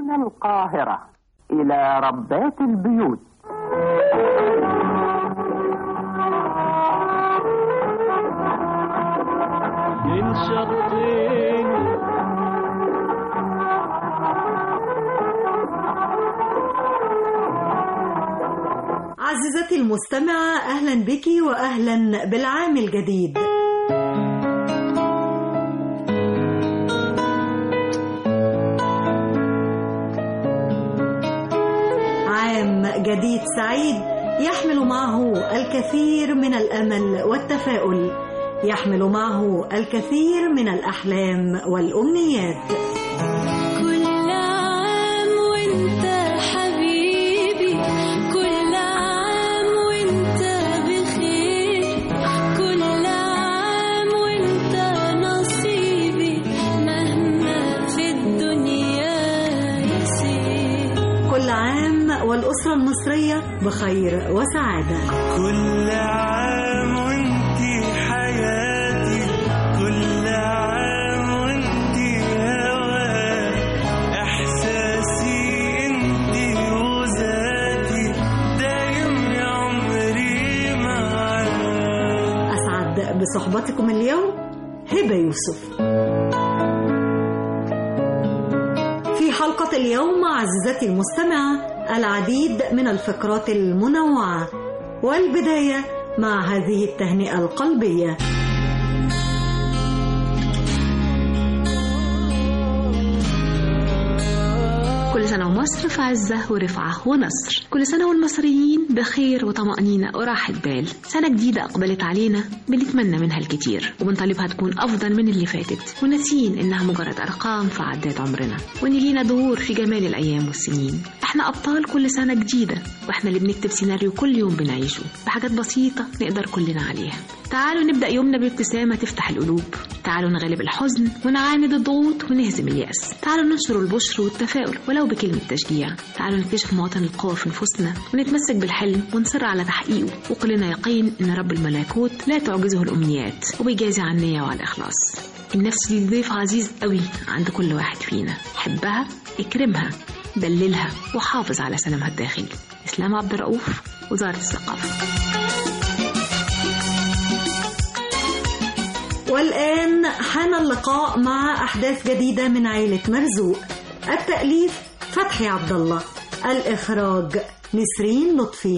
من القاهرة إلى ربات البيوت من شطين عزيزتي المستمعة أهلا بك وأهلا بالعام الجديد عام جديد سعيد يحمل معه الكثير من الأمل والتفاؤل يحمل معه الكثير من الأحلام والأمنيات كل عام وانت حبيبي كل عام وانت بخير كل عام وانت نصيبي مهما في الدنيا يصير كل عام والأسرة المصرية بخير وسعادة كل عام وانتي حياتي كل عام وانتي هواي احساسي انتي وذاتي دايم يا عمري معاك أسعد بصحبتكم اليوم هبة يوسف في حلقة اليوم عزيزتي المستمعة العديد من الفقرات المنوعة والبداية مع هذه التهنئة القلبية كل سنة ومصر في عزة ورفعة ونصر كل سنة والمصريين بخير وطمأنينة وراحة بال سنة جديدة أقبلت علينا بنتمنى منها الكتير وبنطالبها تكون أفضل من اللي فاتت وناسين إنها مجرد أرقام في عداد عمرنا وإن لينا دور في جمال الأيام والسنين إحنا أبطال كل سنة جديدة وإحنا اللي بنكتب سيناريو كل يوم بنعيشه بحاجات بسيطة نقدر كلنا عليها تعالوا نبدأ يومنا بابتسامة تفتح القلوب تعالوا نغلب الحزن ونعاند الضغوط ونهزم اليأس تعالوا ننشر البشر والتفاؤل ولو بكلمة تشجيع تعالوا نكتشف مواطن القوة في نفوسنا ونتمسك بالحلم ونصر على تحقيقه وكلنا يقين إن رب الملكوت لا تعجزه الأمنيات وبيجازي على النية وعلى الإخلاص النفس دي ضيف عزيز قوي عند كل واحد فينا حبها اكرمها دللها وحافظ على سلامها الداخلي إسلام عبد الرؤوف وزارة الثقافة والآن حان اللقاء مع أحداث جديدة من عائلة مرزوق التأليف فتحي عبد الله الإخراج نسرين لطفي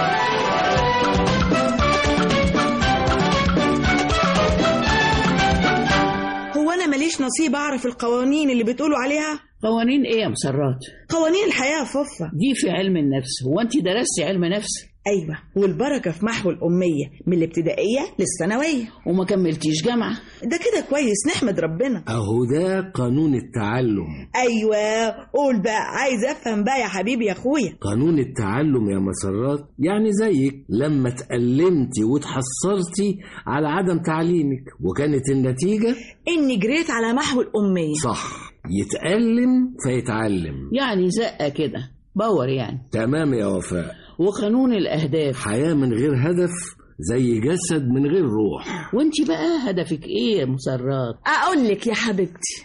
هو انا ماليش نصيب اعرف القوانين اللي بتقولوا عليها قوانين ايه يا مسرات قوانين الحياه يا فوفا دي في علم النفس هو انت درستي علم نفس ايوه والبركه في محو الاميه من الابتدائيه للثانويه وما كملتيش جامعه ده كده كويس نحمد ربنا أهو ده قانون التعلم ايوه قول بقى عايز افهم بقى يا حبيبي يا اخويا قانون التعلم يا مسرات يعني زيك لما اتألمتي وتحصرتي على عدم تعليمك وكانت النتيجة اني جريت على محو الاميه صح يتألم فيتعلم يعني زقه كده باور يعني تمام يا وفاء وقانون الاهداف حياة من غير هدف زي جسد من غير روح وانت بقى هدفك ايه يا مسرات اقول لك يا حبيبتي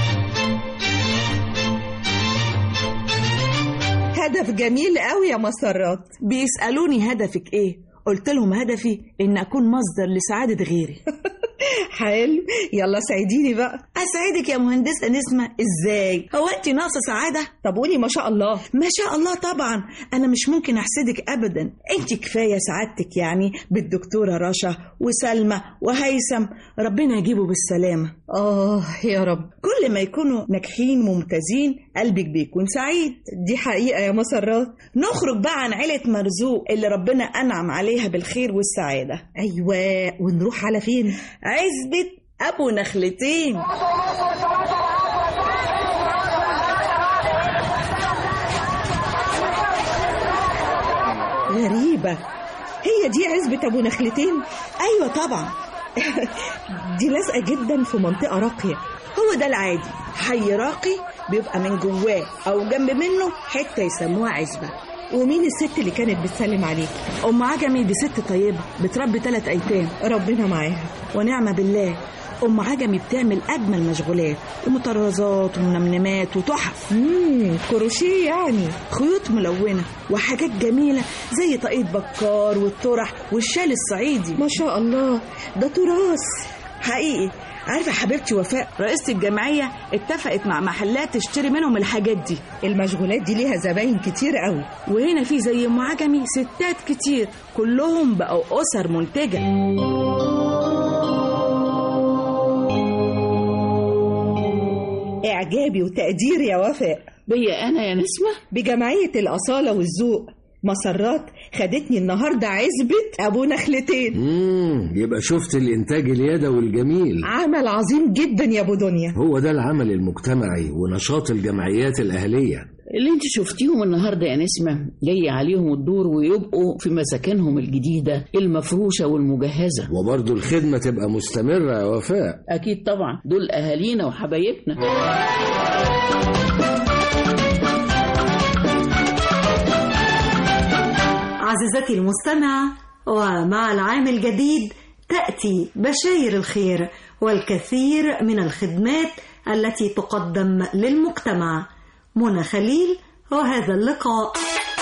هدف جميل قوي يا مسرات بيسألوني هدفك ايه قلت لهم هدفي ان اكون مصدر لسعادة غيري حلو يلا ساعديني بقى اساعدك يا مهندسه نسمه ازاي هو انت ناقصه سعاده طب قولي ما شاء الله ما شاء الله طبعا انا مش ممكن احسدك ابدا انت كفايه سعادتك يعني بالدكتوره رشا وسلمى وهيثم ربنا يجيبه بالسلامه اه يا رب كل ما يكونوا ناجحين ممتازين قلبك بيكون سعيد دي حقيقه يا مسرات نخرج بقى عن عيله مرزوق اللي ربنا انعم عليها بالخير والسعاده ايوه ونروح على فين عزبه ابو نخلتين غريبة هي دي عزبة أبو نخلتين؟ أيوة طبعا دي لازقة جدا في منطقة راقية هو ده العادي حي راقي بيبقى من جواه أو جنب منه حتة يسموها عزبة ومين الست اللي كانت بتسلم عليك؟ أم عجمي دي ست طيبة بتربي ثلاث أيتام ربنا معاها ونعمة بالله ام عجمي بتعمل اجمل مشغولات ومطرزات ومنمنمات وتحف امم كروشيه يعني خيوط ملونه وحاجات جميله زي طاقية بكار والطرح والشال الصعيدي ما شاء الله ده تراث حقيقي عارفه يا حبيبتي وفاء رئيسه الجمعيه اتفقت مع محلات تشتري منهم الحاجات دي المشغولات دي ليها زباين كتير قوي وهنا في زي ام عجمي ستات كتير كلهم بقوا اسر منتجه اعجابي وتقدير يا وفاء بيا انا يا نسمه بجمعيه الاصاله والذوق مسرات خدتني النهارده عزبه ابو نخلتين امم يبقى شفت الانتاج اليدوي الجميل عمل عظيم جدا يا ابو دنيا هو ده العمل المجتمعي ونشاط الجمعيات الأهلية اللي انت شفتيهم النهارده يا نسمه جاي عليهم الدور ويبقوا في مساكنهم الجديده المفروشه والمجهزه وبرضه الخدمة تبقى مستمرة يا وفاء اكيد طبعا دول اهالينا وحبايبنا عزيزتي المستمعة ومع العام الجديد تأتي بشاير الخير والكثير من الخدمات التي تقدم للمجتمع منى خليل وهذا اللقاء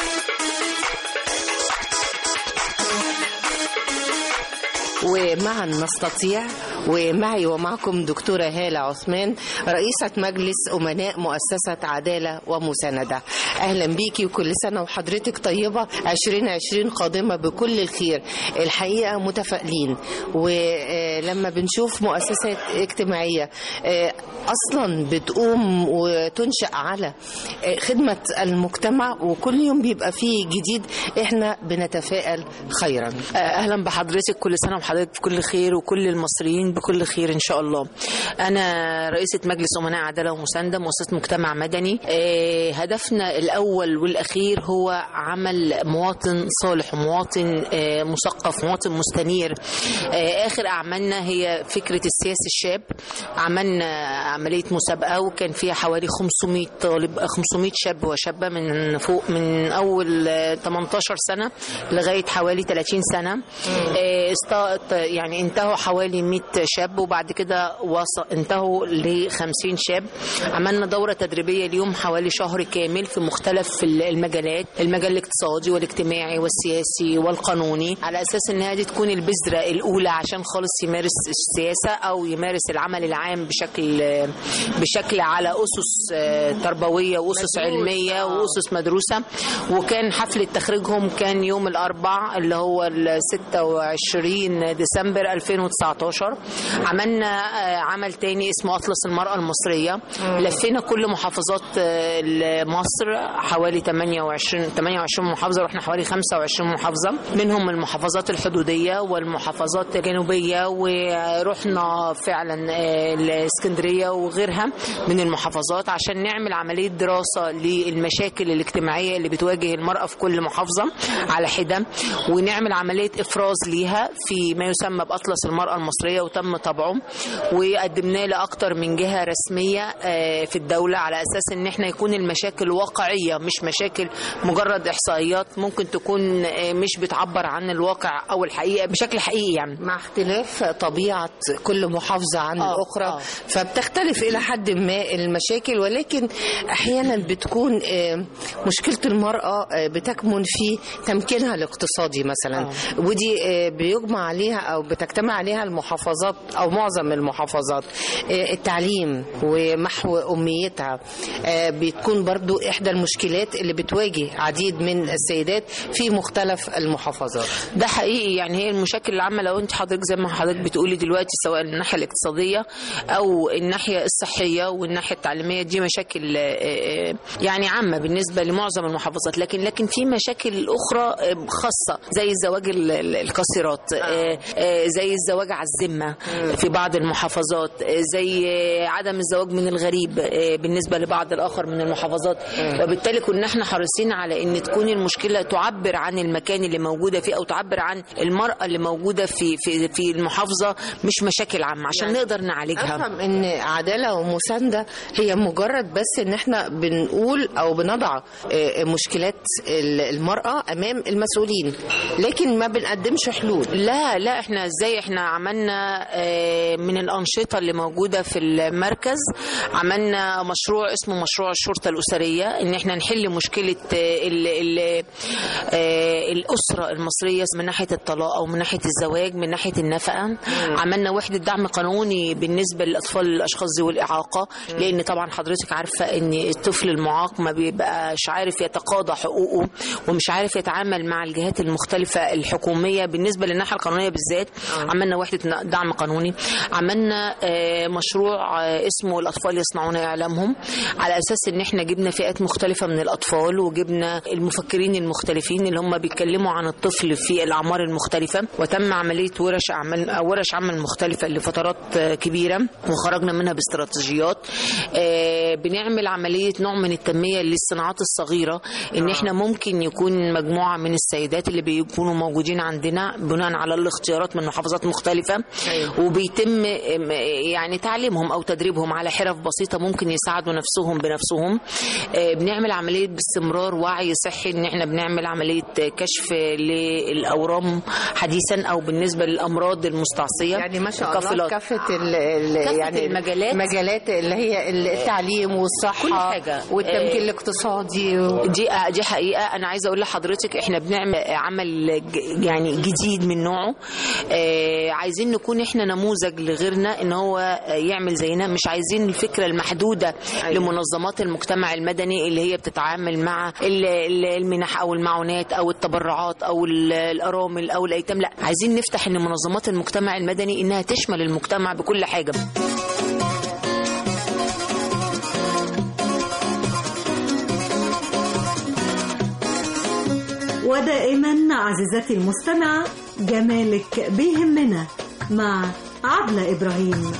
ومعا نستطيع ومعي ومعكم دكتورة هالة عثمان رئيسة مجلس أمناء مؤسسة عدالة ومساندة أهلا بيكي وكل سنة وحضرتك طيبة 2020 قادمة بكل الخير الحقيقة متفائلين ولما بنشوف مؤسسات اجتماعية آه، أصلا بتقوم وتنشأ على آه، خدمة المجتمع وكل يوم بيبقى فيه جديد احنا بنتفائل خيرا اهلا بحضرتك كل سنه وحضرتك بكل خير وكل المصريين بكل خير ان شاء الله انا رئيسه مجلس امناء عداله ومسانده مؤسسه مجتمع مدني آه، هدفنا الاول والاخير هو عمل مواطن صالح ومواطن آه، مثقف مواطن مستنير آه، اخر اعمالنا هي فكره السياسي الشاب عملنا عمليه مسابقه وكان فيها حوالي 500 طالب 500 شاب وشابه من فوق من اول آه، 18 سنه لغايه حوالي 30 سنه آه، است- يعني انتهوا حوالي 100 شاب وبعد كده وصل انتهوا ل 50 شاب عملنا دوره تدريبيه اليوم حوالي شهر كامل في مختلف المجالات المجال الاقتصادي والاجتماعي والسياسي والقانوني على اساس ان هذه تكون البذره الاولى عشان خالص يمارس السياسه او يمارس العمل العام بشكل بشكل على اسس آه، تربويه واسس علميه واسس مدروسه وكان حفله تخريجهم كان يوم الاربع اللي هو ال 26 ديسمبر 2019 عملنا آه، عمل تاني اسمه اطلس المراه المصريه لفينا كل محافظات آه، مصر حوالي 28 28 محافظه رحنا حوالي 25 محافظه منهم المحافظات الحدوديه والمحافظات الجنوبيه ورحنا فعلا آه، الاسكندريه وغيرها من المحافظات عشان نعمل عمليه دراسه للمشاكل الاجتماعيه اللي بتواجه المراه في كل محافظه على حده ونعمل عمليه افراز ليها في ما يسمى باطلس المراه المصريه وتم طبعه وقدمناه لاكثر من جهه رسميه آه، في الدوله على اساس ان احنا يكون المشاكل واقعيه مش مشاكل مجرد احصائيات ممكن تكون آه، مش بتعبر عن الواقع او الحقيقه بشكل حقيقي يعني مع اختلاف طبيعة كل محافظة عن آه، الأخرى آه. فبتختلف إلى حد ما المشاكل ولكن أحيانا بتكون آه، مشكلة المرأة آه، بتكمن في تمكينها الاقتصادي مثلا ودي آه، بيجمع عليها أو بتجتمع عليها المحافظات أو معظم المحافظات آه، التعليم ومحو أميتها آه، بتكون برضو إحدى المشكلات اللي بتواجه عديد من السيدات في مختلف المحافظات ده حقيقي يعني هي المشاكل العامه لو انت حضرتك زي ما حضرتك بتقولي دلوقتي سواء الناحيه الاقتصاديه او الناحيه الصحيه والناحيه التعليميه دي مشاكل آه، آه، يعني عامه بالنسبه لمعظم المحافظات لكن لكن في مشاكل اخرى آه، خاصه زي الزواج ال- ال- القاصرات آه، آه، زي الزواج على الذمه في بعض المحافظات آه، زي آه، عدم الزواج من الغريب آه، بالنسبه لبعض الاخر من المحافظات وبالتالي كنا احنا حريصين على ان تكون المشكله تعبر عن المكان اللي موجوده فيه او تعبر عن المراه اللي موجوده في في في المحافظه المحافظه مش مشاكل عامه عشان يعني نقدر نعالجها افهم ان عداله ومسانده هي مجرد بس ان احنا بنقول او بنضع آه، مشكلات ال- المراه امام المسؤولين لكن ما بنقدمش حلول لا لا احنا ازاي احنا عملنا آه، من الانشطه اللي موجوده في المركز عملنا مشروع اسمه مشروع الشرطه الاسريه ان احنا نحل مشكله آه، ال ال آه، الاسره المصريه من ناحيه الطلاق او من ناحيه الزواج من ناحيه النفقه عملنا وحده دعم قانوني بالنسبه للاطفال الاشخاص ذوي الاعاقه لان طبعا حضرتك عارفه ان الطفل المعاق ما بيبقاش عارف يتقاضى حقوقه ومش عارف يتعامل مع الجهات المختلفه الحكوميه بالنسبه للناحيه القانونيه بالذات عملنا وحده دعم قانوني عملنا آه، مشروع آه، اسمه الاطفال يصنعون اعلامهم على اساس ان احنا جبنا فئات مختلفه من الاطفال وجبنا المفكرين المختلفين اللي هم بيتكلموا عن الطفل في الاعمار المختلفه وتم عمليه ورش اعمال أو ورش عمل مختلفه لفترات آه، كبيره وخرجنا منها باستراتيجيات آه، بنعمل عمليه نوع من التنميه للصناعات الصغيره ان احنا ممكن يكون مجموعه من السيدات اللي بيكونوا موجودين عندنا بناء على الاختيارات من محافظات مختلفه وبيتم آم، يعني تعليمهم او تدريبهم على حرف بسيطه ممكن يساعدوا نفسهم بنفسهم آه، بنعمل عمليه باستمرار وعي صحي ان احنا بنعمل عمليه كشف للاورام حديثا او بالنسبه للامراض المستعصيه يعني ما شاء الله القافلات. كافه ال ال كافة يعني المجالات. مجالات اللي هي التعليم والصحه كل حاجة. والتمكين آه، الاقتصادي و... دي دي حقيقه انا عايزه اقول لحضرتك احنا بنعمل عمل ج- يعني جديد من نوعه آه، عايزين نكون احنا نموذج لغيرنا ان هو يعمل زينا مش عايزين الفكره المحدوده لمنظمات المجتمع المدني اللي هي بتتعامل مع ال- ال- المنح او المعونات او التبرعات او ال- الارامل او الايتام لا عايزين نفتح ان منظمات المجتمع المدني انها تشمل المجتمع بكل حاجه ودائما عزيزتي المستمعة جمالك بيهمنا مع عبلة إبراهيم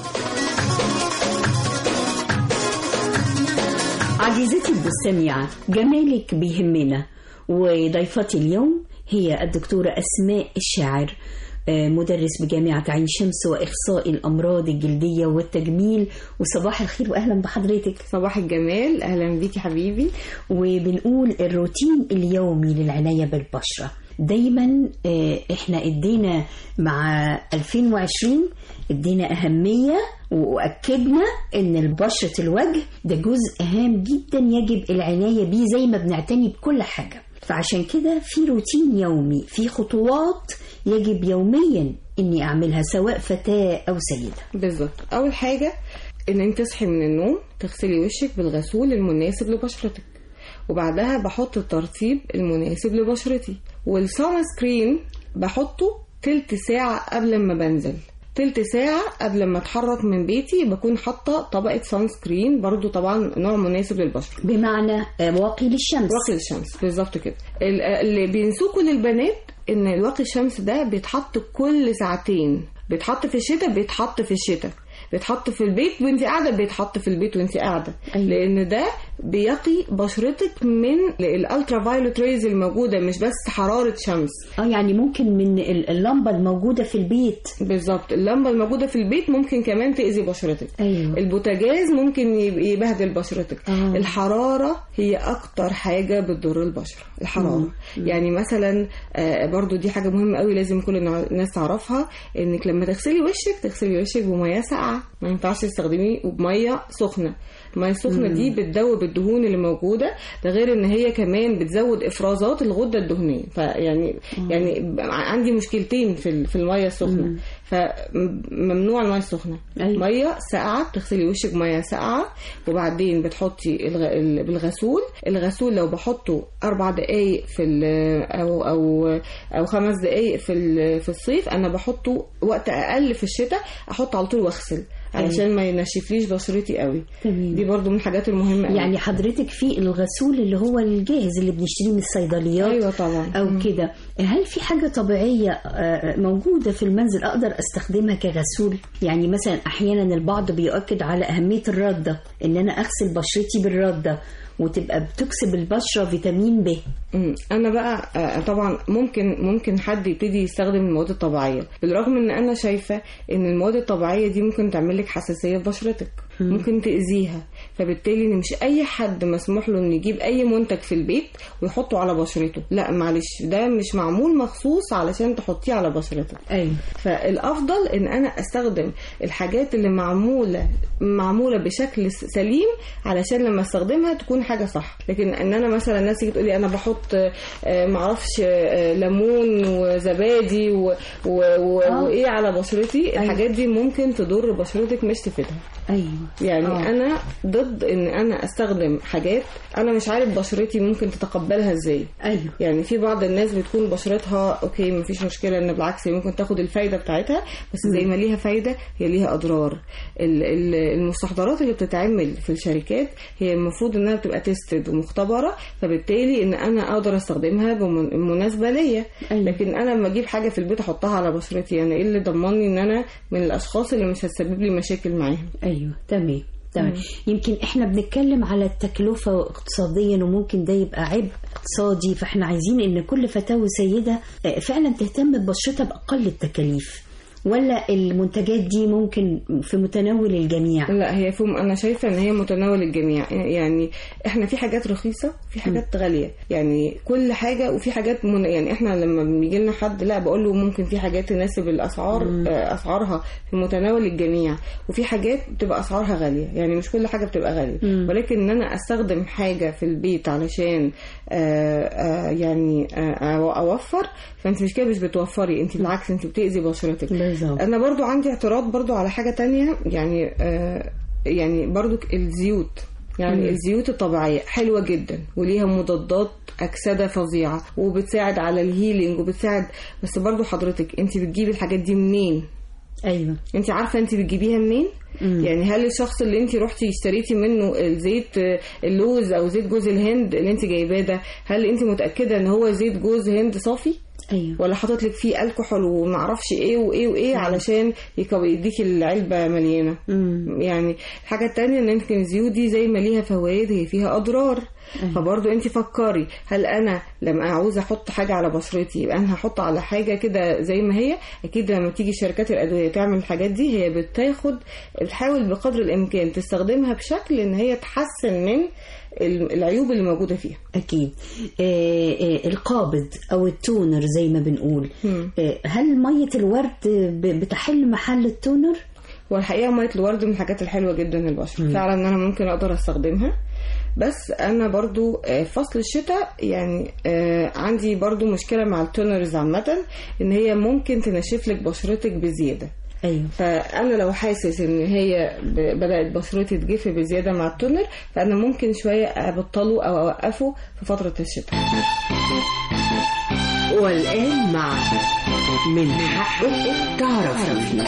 عزيزتي المستمعة جمالك بيهمنا وضيفتي اليوم هي الدكتورة أسماء الشاعر آه، مدرس بجامعة عين شمس وإخصائي الأمراض الجلدية والتجميل وصباح الخير وأهلا بحضرتك صباح الجمال أهلا بيكي حبيبي وبنقول الروتين اليومي للعناية بالبشرة دايما آه، احنا ادينا مع 2020 ادينا أهمية وأكدنا ان البشرة الوجه ده جزء هام جدا يجب العناية بيه زي ما بنعتني بكل حاجة فعشان كده في روتين يومي في خطوات يجب يوميا اني اعملها سواء فتاة او سيدة بالظبط أول حاجة إن أنت تصحي من النوم تغسلي وشك بالغسول المناسب لبشرتك وبعدها بحط الترطيب المناسب لبشرتي والسان سكرين بحطه تلت ساعة قبل ما بنزل تلت ساعة قبل ما اتحرك من بيتي بكون حاطة طبقة سان سكرين برضو طبعا نوع مناسب للبشرة بمعنى آه، واقي للشمس واقي للشمس بالظبط كده ال- اللي بينسوه كل البنات ان الواقي الشمس ده بيتحط كل ساعتين بيتحط في الشتاء بيتحط في الشتاء بيتحط في البيت وانت قاعده بيتحط في البيت وانت قاعده أيوة. لان ده بيقي بشرتك من الالترا فايولوت ريز الموجوده مش بس حراره شمس اه يعني ممكن من ال- اللمبة الموجودة في البيت بالظبط اللمبه الموجوده في البيت ممكن كمان تاذي بشرتك ايوه البوتاجاز ممكن يب- يبهدل بشرتك آه. الحرارة هي أكتر حاجة بتضر البشرة الحرارة يعني مثلا آه، برضو دي حاجة مهمة قوي لازم كل النع- الناس تعرفها إنك لما تغسلي وشك تغسلي وشك بمية ساقعة ما ينفعش تستخدميه بمية سخنة المية السخنة دي بتدوب الدهون اللي موجودة ده غير إن هي كمان بتزود إفرازات الغدة الدهنية فيعني يعني ب- عندي مشكلتين في ال- في المية السخنة فممنوع المية السخنة أيوة. ميه ساقعه بتغسلي وشك ميه ساقعه وبعدين بتحطي الغ... ال- بالغسول الغسول لو بحطه اربع دقايق في ال... او او او خمس دقايق في ال... في الصيف انا بحطه وقت اقل في الشتاء احطه على طول واغسل علشان ما ينشفليش بشرتي قوي تمام. دي برضو من الحاجات المهمه قوي. يعني حضرتك في الغسول اللي هو الجاهز اللي بنشتريه من الصيدليات ايوه طبعا او كده هل في حاجة طبيعية آه، موجودة في المنزل اقدر استخدمها كغسول يعني مثلا احيانا البعض بيؤكد على اهمية الردة ان انا اغسل بشرتي بالردة وتبقى بتكسب البشره فيتامين ب مم. انا بقى آه، طبعا ممكن ممكن حد يبتدي يستخدم المواد الطبيعيه بالرغم ان انا شايفه ان المواد الطبيعيه دي ممكن تعمل لك حساسيه في بشرتك ممكن تاذيها فبالتالي إن مش اي حد مسموح له انه يجيب اي منتج في البيت ويحطه على بشرته لا معلش ده مش معمول مخصوص علشان تحطيه على بشرتك ايوه فالافضل ان انا استخدم الحاجات اللي معموله معموله بشكل س- سليم علشان لما استخدمها تكون حاجه صح لكن ان انا مثلا الناس تيجي تقول لي انا بحط آه، معرفش آه، ليمون وزبادي و- و- و- آه. وايه على بشرتي الحاجات دي ممكن تضر بشرتك مش تفيدها ايوه يعني آه. انا ضد ان انا استخدم حاجات انا مش عارف بشرتي ممكن تتقبلها ازاي ايوه يعني في بعض الناس بتكون بشرتها اوكي مفيش مشكله ان بالعكس هي ممكن تاخد الفايده بتاعتها بس زي ما ليها فايده هي ليها اضرار ال- ال- المستحضرات اللي بتتعمل في الشركات هي المفروض انها بتبقى تيستد ومختبره فبالتالي ان انا اقدر استخدمها بمناسبه ليا لكن انا لما اجيب حاجه في البيت احطها على بشرتي انا ايه اللي ضمني ان انا من الاشخاص اللي مش هتسبب لي مشاكل معاهم ايوه تمام تمام مم. يمكن احنا بنتكلم على التكلفة اقتصاديا وممكن ده يبقى عبء اقتصادي فاحنا عايزين ان كل فتاة وسيدة آه، فعلا تهتم ببشرتها بأقل التكاليف ولا المنتجات دي ممكن في متناول الجميع لا هي فيهم انا شايفه ان هي متناول الجميع يعني احنا في حاجات رخيصه في حاجات غاليه يعني كل حاجه وفي حاجات من يعني احنا لما بيجي لنا حد لا بقول له ممكن في حاجات تناسب الاسعار آه، اسعارها في متناول الجميع وفي حاجات بتبقى اسعارها غاليه يعني مش كل حاجه بتبقى غاليه مم. ولكن ان انا استخدم حاجه في البيت علشان آه، آه، يعني آه، اوفر فانت مش كده مش بتوفري انت بالعكس انت بتاذي بشرتك بالظبط انا برضو عندي اعتراض برضو على حاجة تانية يعني آه يعني برضو الزيوت يعني مم. الزيوت الطبيعية حلوة جدا وليها مضادات أكسدة فظيعة وبتساعد على الهيلينج وبتساعد بس برضو حضرتك انت بتجيبي الحاجات دي منين ايوه انت عارفة انت بتجيبيها منين مم. يعني هل الشخص اللي انت رحتي اشتريتي منه الزيت آه، اللوز او زيت جوز الهند اللي انت جايباه ده هل انت متأكدة ان هو زيت جوز هند صافي ايوه ولا حاطط لك فيه الكحول ومعرفش ايه وايه وايه علشان يكو- يديكي العلبه مليانه مم. يعني الحاجه التانية ان يمكن الزيوت دي زي ما ليها فوائد هي فيها اضرار أيوة. فبرضه انت فكري هل انا لما عاوز احط حاجه على بشرتي يبقى انا هحط على حاجه كده زي ما هي اكيد لما تيجي شركات الادويه تعمل الحاجات دي هي بتاخد بتحاول بقدر الامكان تستخدمها بشكل ان هي تحسن من ال- العيوب اللي موجوده فيها اكيد آه آه القابض او التونر زي ما بنقول آه هل مية الورد ب- بتحل محل التونر والحقيقه ميه الورد من الحاجات الحلوه جدا للبشره فعلا ان انا ممكن اقدر استخدمها بس انا برضو آه، فصل الشتاء يعني آه، عندي برضو مشكله مع التونرز عامه ان هي ممكن تنشف لك بشرتك بزياده ايوه فانا لو حاسس ان هي ب- بدات بشرتي تجف بزياده مع التونر فانا ممكن شويه ابطله او اوقفه في فتره الشتاء والآن مع من حقك تعرفي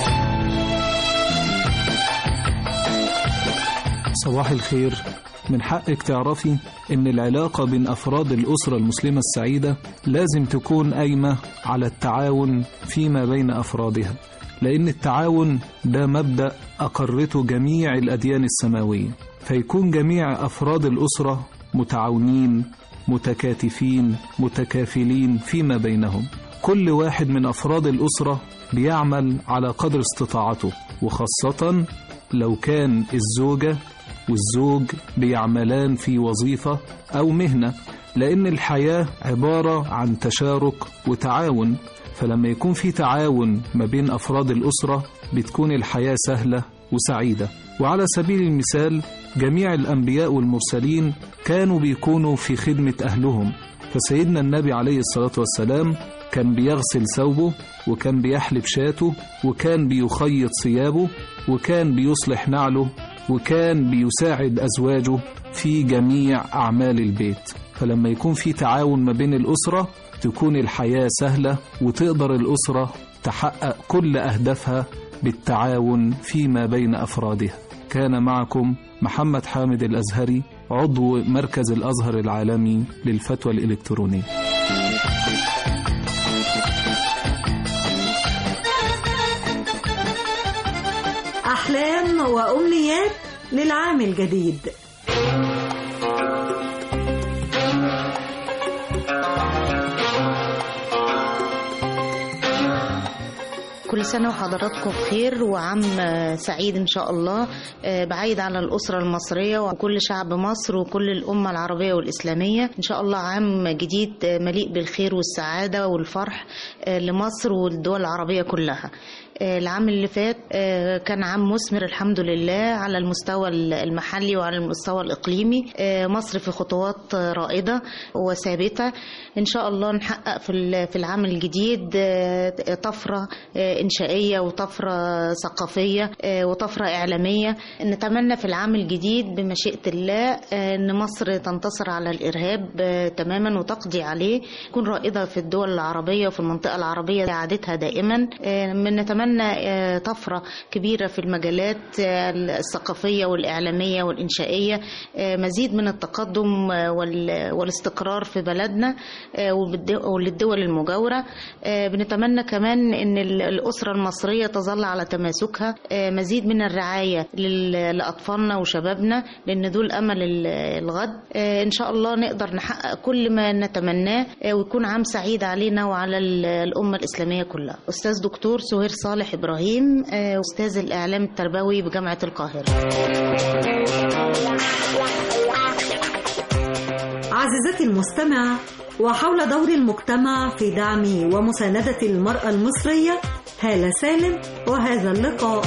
صباح الخير من حقك تعرفي إن العلاقة بين أفراد الأسرة المسلمة السعيدة لازم تكون قايمة على التعاون فيما بين أفرادها لأن التعاون ده مبدأ أقرته جميع الأديان السماوية فيكون جميع أفراد الأسرة متعاونين متكاتفين متكافلين فيما بينهم كل واحد من أفراد الأسرة بيعمل على قدر استطاعته وخاصة لو كان الزوجة والزوج بيعملان في وظيفة أو مهنة لأن الحياة عبارة عن تشارك وتعاون فلما يكون في تعاون ما بين أفراد الأسرة بتكون الحياة سهلة وسعيدة وعلى سبيل المثال جميع الأنبياء والمرسلين كانوا بيكونوا في خدمة أهلهم فسيدنا النبي عليه الصلاة والسلام كان بيغسل ثوبه وكان بيحلب شاته وكان بيخيط ثيابه وكان بيصلح نعله وكان بيساعد أزواجه في جميع أعمال البيت فلما يكون في تعاون ما بين الأسرة تكون الحياة سهلة وتقدر الأسرة تحقق كل أهدافها بالتعاون فيما بين أفرادها كان معكم محمد حامد الأزهري عضو مركز الأزهر العالمي للفتوى الإلكترونية أحلام وأمنيات للعام الجديد كل سنة وحضراتكم بخير وعام آه، سعيد إن شاء الله آه، بعيد على الأسرة المصرية وكل شعب مصر وكل الأمة العربية والإسلامية إن شاء الله عام جديد آه، مليء بالخير والسعادة والفرح آه، لمصر والدول العربية كلها آه، العام اللي فات آه، كان عام مثمر الحمد لله على المستوى المحلي وعلى المستوى الإقليمي آه، مصر في خطوات آه، رائدة وثابتة إن شاء الله نحقق في ال- في العام الجديد آه، طفرة آه، إنشائية وطفرة ثقافية آه، وطفرة إعلامية نتمنى في العام الجديد بمشيئة الله آه، إن مصر تنتصر على الإرهاب آه، تماما وتقضي عليه تكون رائدة في الدول العربية وفي المنطقة العربية سعادتها دائما آه، من نتمنى آه، طفرة كبيرة في المجالات آه، الثقافية والإعلامية والإنشائية آه، مزيد من التقدم آه، وال- والاستقرار في بلدنا آه، وبالد- وللدول المجاورة آه، بنتمنى كمان أن ال- الأسرة المصرية تظل على تماسكها آه، مزيد من الرعاية لل- لأطفالنا وشبابنا لأن دول أمل ال- الغد آه، إن شاء الله نقدر نحقق كل ما نتمناه آه، ويكون عام سعيد علينا وعلى ال- الأمة الإسلامية كلها أستاذ دكتور سهير صالح إبراهيم آه، أستاذ الإعلام التربوي بجامعة القاهرة عزيزتي المستمع وحول دور المجتمع في دعم ومساندة المرأة المصرية هالة سالم وهذا اللقاء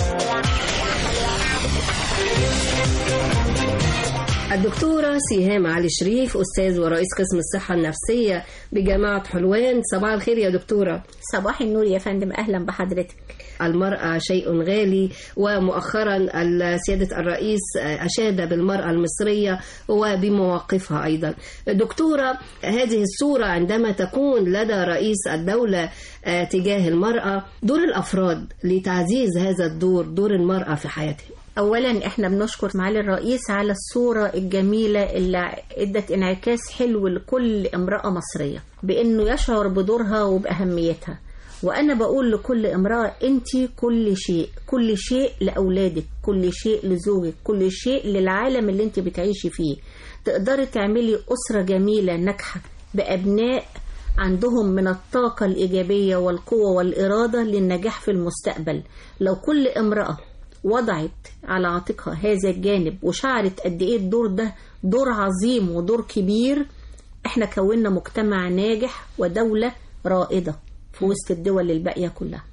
الدكتورة سيهام علي شريف أستاذ ورئيس قسم الصحة النفسية بجامعة حلوان صباح الخير يا دكتورة صباح النور يا فندم أهلا بحضرتك المرأة شيء غالي ومؤخرا ال- سيادة الرئيس أشاد بالمرأة المصرية وبمواقفها أيضا دكتورة هذه الصورة عندما تكون لدى رئيس الدولة آه، تجاه المرأة دور الأفراد لتعزيز هذا الدور دور المرأة في حياتهم أولا إحنا بنشكر معالي الرئيس على الصورة الجميلة اللي ادت انعكاس حلو لكل امرأة مصرية بأنه يشعر بدورها وبأهميتها وأنا بقول لكل امرأة أنت كل شيء كل شيء لأولادك كل شيء لزوجك كل شيء للعالم اللي أنت بتعيشي فيه تقدري تعملي أسرة جميلة ناجحة بأبناء عندهم من الطاقة الإيجابية والقوة والإرادة للنجاح في المستقبل لو كل امرأة وضعت على عاتقها هذا الجانب وشعرت قد ايه الدور ده دور عظيم ودور كبير احنا كونا مجتمع ناجح ودولة رائدة في وسط الدول الباقية كلها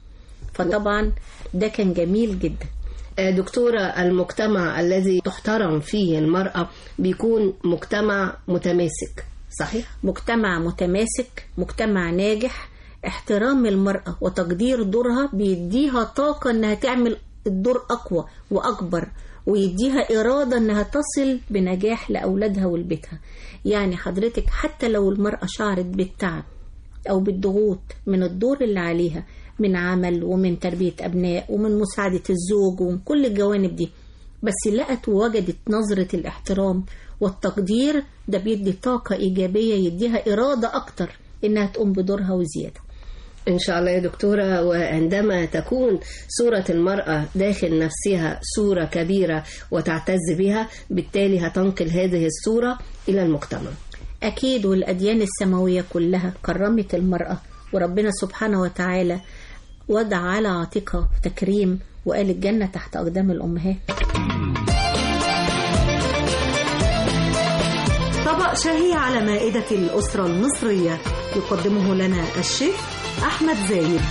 فطبعا ده كان جميل جدا آه، دكتورة المجتمع الذي تحترم فيه المرأة بيكون مجتمع متماسك صحيح؟ مجتمع متماسك مجتمع ناجح احترام المرأة وتقدير دورها بيديها طاقة انها تعمل الدور اقوى واكبر ويديها إرادة انها تصل بنجاح لأولادها ولبيتها يعني حضرتك حتى لو المرأة شعرت بالتعب أو بالضغوط من الدور اللي عليها من عمل ومن تربية أبناء ومن مساعدة الزوج ومن كل الجوانب دي بس لقت ووجدت نظرة الاحترام والتقدير ده بيدي طاقة إيجابية يديها إرادة أكتر إنها تقوم بدورها وزيادة إن شاء الله يا دكتورة وعندما تكون صورة المرأة داخل نفسها صورة كبيرة وتعتز بها بالتالي هتنقل هذه الصورة إلى المجتمع أكيد والأديان السماوية كلها كرمت المرأة وربنا سبحانه وتعالى وضع على عاتقها تكريم وقال الجنة تحت أقدام الأمهات طبق شهي على مائدة الأسرة المصرية يقدمه لنا الشيف أحمد زايد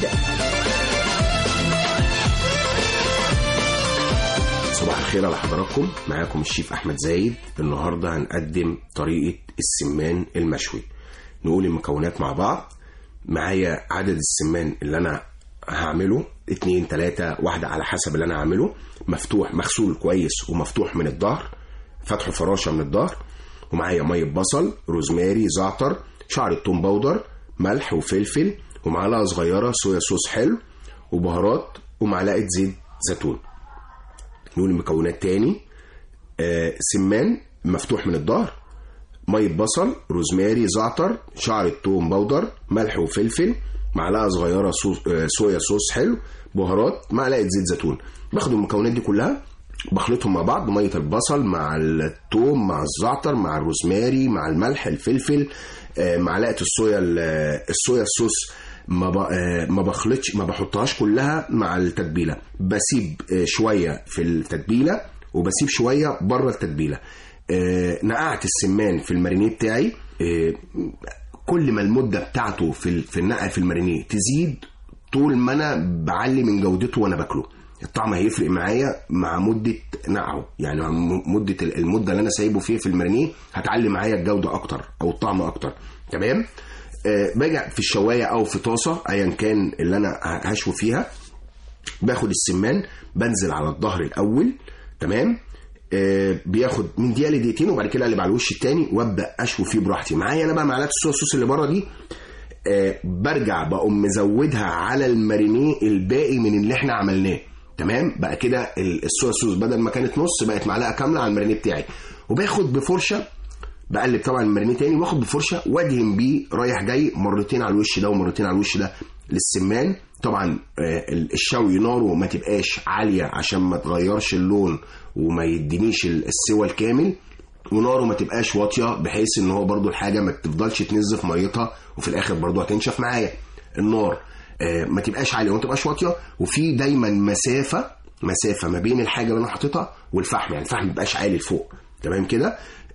صباح الخير على حضراتكم معاكم الشيف احمد زايد النهارده هنقدم طريقه السمان المشوي نقول المكونات مع بعض معايا عدد السمان اللي انا هعمله اتنين تلاتة واحدة على حسب اللي انا هعمله مفتوح مغسول كويس ومفتوح من الظهر فتحه فراشة من الظهر ومعايا مية بصل روزماري زعتر شعر التوم بودر ملح وفلفل ومعلقة صغيرة صويا صوص حلو وبهارات ومعلقة زيت زيتون نقول المكونات تاني آه سمان مفتوح من الظهر مية بصل روزماري زعتر شعر التوم بودر ملح وفلفل معلقة صغيرة صوص آه صويا صوص حلو بهارات معلقة زيت زيتون باخد المكونات دي كلها بخلطهم مع بعض مية البصل مع الثوم مع الزعتر مع الروزماري مع الملح الفلفل آه معلقة الصويا الصويا الصوص ما ب... آه، ما بخلطش ما بحطهاش كلها مع التتبيله بسيب آه، شويه في التتبيله وبسيب شويه بره التتبيله آه، نقعت السمان في المارينيه بتاعي آه، كل ما المده بتاعته في ال- في النقع في المارينيه تزيد طول ما انا بعلي من جودته وانا باكله الطعم هيفرق معايا مع مده نقعه يعني مع م- مده ال- المده اللي انا سايبه فيها في المارينيه هتعلي معايا الجوده اكتر او الطعم اكتر تمام آه باجي في الشوايه او في طاسه ايا كان اللي انا ه- هشوي فيها باخد السمان بنزل على الظهر الاول تمام آه بياخد من دقيقه لدقيقتين وبعد كده اقلب على الوش التاني وابدا اشوي فيه براحتي معايا انا بقى معلقه الصوص الصوص اللي بره دي آه برجع بقوم مزودها على المارينيه الباقي من اللي احنا عملناه تمام بقى كده ال- الصويا صوص بدل ما كانت نص بقت معلقه كامله على المارينيه بتاعي وباخد بفرشه بقلب طبعا المارينيه تاني واخد بفرشه وادهن بيه رايح جاي مرتين على الوش ده ومرتين على الوش ده للسمان طبعا آه، الشوي ناره ما تبقاش عاليه عشان ما تغيرش اللون وما يدينيش ال- السوى الكامل وناره ما تبقاش واطيه بحيث ان هو برضو الحاجه ما تفضلش تنزف ميتها وفي الاخر برضو هتنشف معايا النار آه، ما تبقاش عاليه وما تبقاش واطيه وفي دايما مسافه مسافه ما بين الحاجه اللي انا حاططها والفحم يعني الفحم ما يبقاش عالي لفوق تمام كده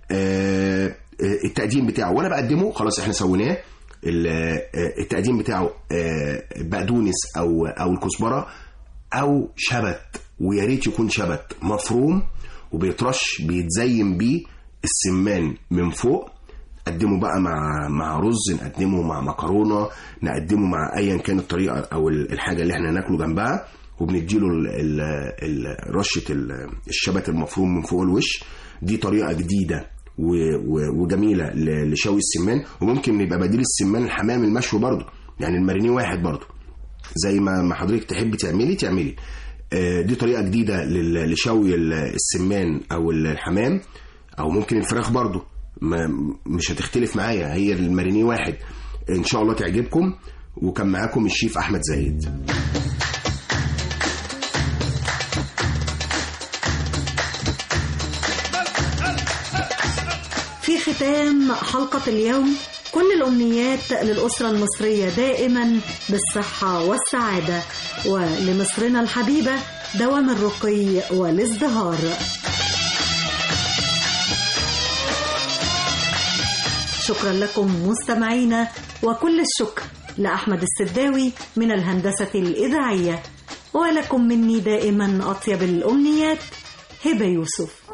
آه، آه، التقديم بتاعه وانا بقدمه خلاص احنا سويناه ال- آه، التقديم بتاعه آه، بقدونس او او الكزبره او شبت ويا ريت يكون شبت مفروم وبيترش بيتزين بيه السمان من فوق نقدمه بقى مع مع رز نقدمه مع مكرونه نقدمه مع ايا كان الطريقه او ال- الحاجه اللي احنا ناكله جنبها وبنديله ال- ال- ال- رشه ال- الشبت المفروم من فوق الوش دي طريقه جديده و- و- وجميله ل- لشوي السمان وممكن يبقى بديل السمان الحمام المشوي برضه يعني المارينيه واحد برضه زي ما ما حضرتك تحبي تعملي تعملي آه، دي طريقه جديده لل- لشوي ال- السمان او الحمام او ممكن الفراخ برضو ما مش هتختلف معايا هي المارينيه واحد ان شاء الله تعجبكم وكان معاكم الشيف احمد زايد في ختام حلقة اليوم كل الأمنيات للأسرة المصرية دائما بالصحة والسعادة ولمصرنا الحبيبة دوام الرقي والازدهار شكرا لكم مستمعينا وكل الشكر لأحمد السداوي من الهندسة الإذاعية ولكم مني دائما أطيب الأمنيات هبة يوسف